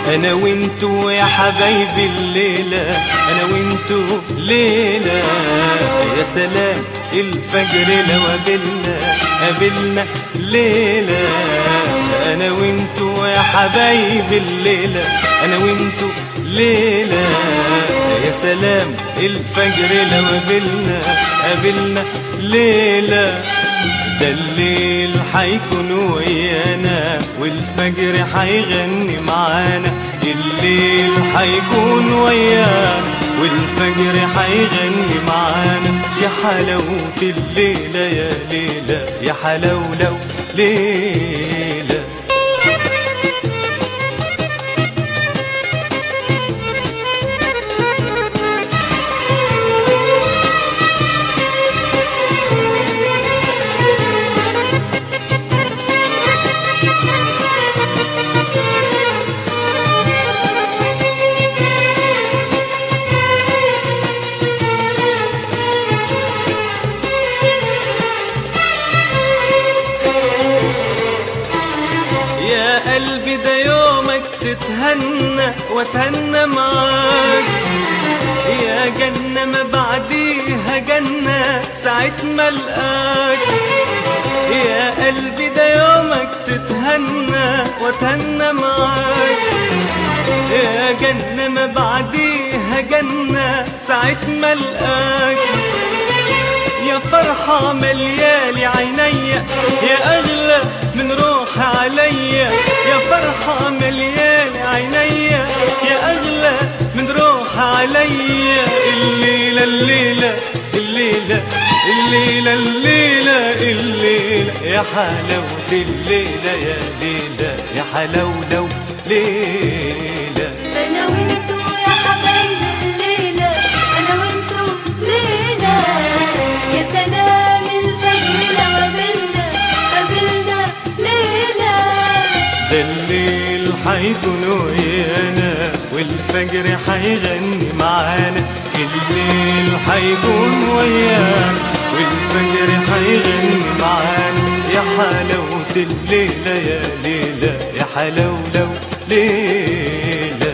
انا وانتو يا حبايبي الليلة انا وانتو ليلة يا سلام الفجر لو قابلنا قابلنا ليلة انا وانتو يا حبايبي الليلة انا وانتو ليلة يا سلام الفجر لو قابلنا قابلنا ليلة ده الليل حيكون ويانا والفجر حيغني معانا الليل حيكون ويانا والفجر حيغني معانا يا حلاوة الليلة يا ليلة يا حلاولو ليلة يا قلبي ده يومك تتهنى واتهنى معاك يا جنة ما بعديها جنة ساعة ما القاك يا قلبي ده يومك تتهنى واتهنى معاك يا جنة ما بعديها جنة ساعة ما القاك يا فرحة مليالي عينيا يا أغلى من روحي عليا يا فرحة مليالي عينيا يا أغلى من روحي عليا الليلة الليلة الليلة الليلة الليلة الليلة يا حلاوة الليلة يا ليلة يا حلاولو ليلة انا وانتو يا حبايبي الليلة انا وانتو ليلة يا سلام الفجر لو قابلنا قابلنا ليلة ده الليل حيكون ويانا والفجر حيغني معانا الليل حيكون ويانا والفجر حيغني معانا يا حلاوة الليلة يا ليلة يا حلاولو ليلة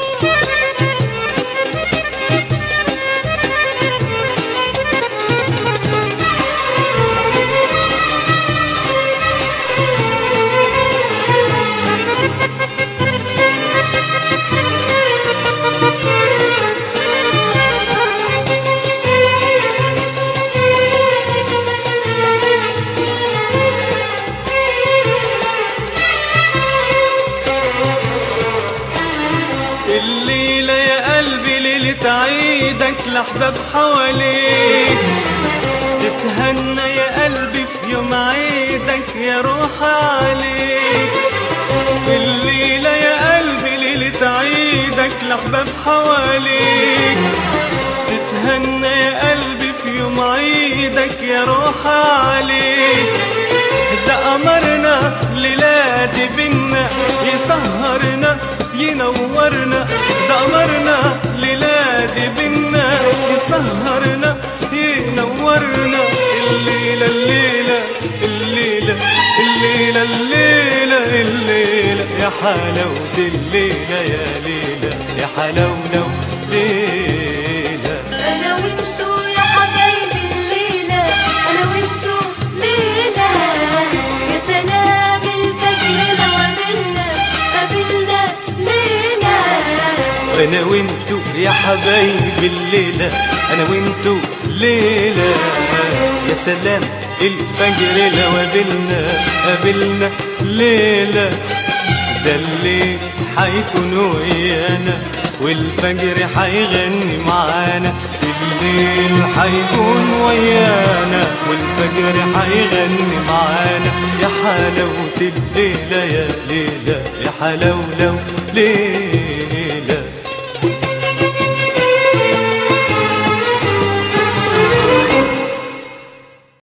الليلة يا قلبي ليلة عيدك لأحباب حواليك تتهنى يا قلبي في يوم عيدك يا روح عليك الليلة يا قلبي ليلة عيدك لأحباب حواليك تتهنى يا قلبي في يوم عيدك يا روح عليك ده قمرنا ليلادي بينا يسهرنا ينورنا ده قمرنا ليلادي بينا يسهرنا ينورنا الليلة الليلة الليلة الليلة الليلة الليلة يا حلاوة الليلة يا ليلة يا حلاولو ليلة انا وانتو يا حبايبي الليلة انا وانتو ليلة يا سلام الفجر لو قابلنا قابلنا ليلة انا وانتو يا حبايبي الليلة انا وانتو ليلة يا سلام الفجر لو قابلنا قابلنا ليلة ده الليل حيكون ويانا والفجر حيغني معانا الليل حيكون ويانا والفجر حيغني معانا يا حلاوة الليلة يا ليلة يا حلاولو ليلة